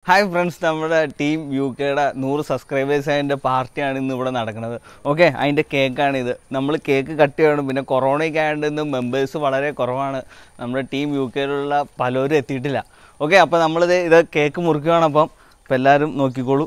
hi friends നമ്മുടെ team U കെയുടെ നൂറ് സബ്സ്ക്രൈബേഴ്സ് അതിൻ്റെ പാർട്ടിയാണ് ഇന്ന് ഇവിടെ നടക്കുന്നത് ഓക്കെ അതിൻ്റെ കേക്കാണിത് നമ്മൾ കേക്ക് കട്ട് ചെയ്യണം പിന്നെ കൊറോണയൊക്കെ ആയതുകൊണ്ട് ഇന്ന് മെമ്പേഴ്സ് വളരെ കുറവാണ് നമ്മുടെ ടീം യു കെയിലുള്ള പലരും എത്തിയിട്ടില്ല ഓക്കെ അപ്പോൾ നമ്മളിത് ഇത് കേക്ക് മുറിക്കുകയാണ് അപ്പം അപ്പോൾ എല്ലാവരും നോക്കിക്കോളൂ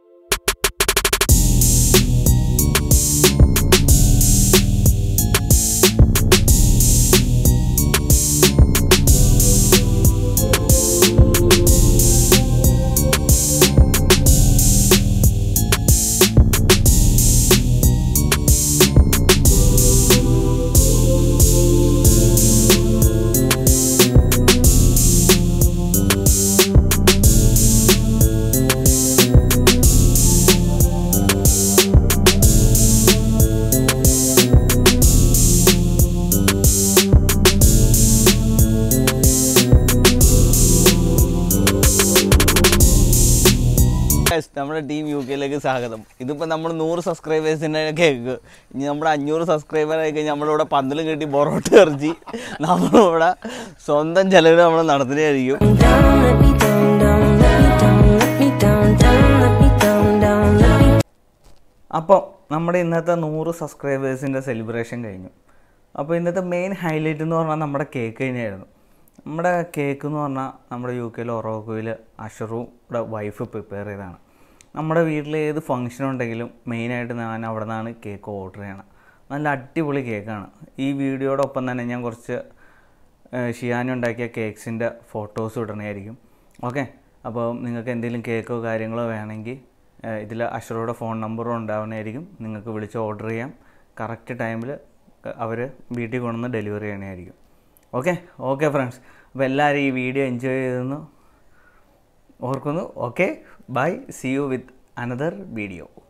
Guys, നമ്മുടെ ടീം യു കെയിലേക്ക് സ്വാഗതം ഇതിപ്പോൾ നമ്മൾ നൂറ് സബ്സ്ക്രൈബേഴ്സിൻ്റെ കേക്ക് ഇനി നമ്മുടെ അഞ്ഞൂറ് സബ്സ്ക്രൈബർ ആയി കഴിഞ്ഞാൽ നമ്മളിവിടെ പന്തൽ കെട്ടി പൊറോട്ട ഇറച്ചി നമ്മളിവിടെ സ്വന്തം ചെലവിൽ നമ്മൾ നടത്തുന്നതായിരിക്കും down, let me down, down, let me down, let me down, down, let me down, down, let me അപ്പോൾ നമ്മുടെ ഇന്നത്തെ നൂറ് സബ്സ്ക്രൈബേഴ്സിൻ്റെ സെലിബ്രേഷൻ കഴിഞ്ഞു അപ്പോൾ ഇന്നത്തെ മെയിൻ ഹൈലൈറ്റ് എന്ന് പറഞ്ഞാൽ നമ്മുടെ കേക്ക് തന്നെയായിരുന്നു നമ്മുടെ കേക്ക് എന്ന് പറഞ്ഞാൽ നമ്മുടെ യു കെയിൽ ഒറോക്കോയിൽ അഷറുടെ വൈഫ് പ്രിപ്പയർ ചെയ്തതാണ് നമ്മുടെ വീട്ടിൽ ഏത് ഫംഗ്ഷൻ ഉണ്ടെങ്കിലും മെയിനായിട്ട് ഞാൻ അവിടെ നിന്നാണ് കേക്ക് ഓർഡർ ചെയ്യണം നല്ല അടിപൊളി കേക്കാണ് ഈ വീഡിയോടൊപ്പം തന്നെ ഞാൻ കുറച്ച് ഷിയാനി ഉണ്ടാക്കിയ കേക്ക്സിൻ്റെ ഫോട്ടോസ് ഇടണമായിരിക്കും ഓക്കെ അപ്പോൾ നിങ്ങൾക്ക് എന്തെങ്കിലും കേക്കോ കാര്യങ്ങളോ വേണമെങ്കിൽ ഇതിൽ അഷറോടെ ഫോൺ നമ്പറും ഉണ്ടാവുന്നതായിരിക്കും നിങ്ങൾക്ക് വിളിച്ച് ഓർഡർ ചെയ്യാം കറക്റ്റ് ടൈമിൽ അവർ വീട്ടിൽ കൊണ്ടുവന്ന് ഡെലിവറി ചെയ്യണമായിരിക്കും ഓക്കെ ഓക്കെ ഫ്രണ്ട്സ് അപ്പോൾ എല്ലാവരും ഈ വീഡിയോ എൻജോയ് ചെയ്തെന്ന് ഓർക്കുന്നു okay bye see you with another video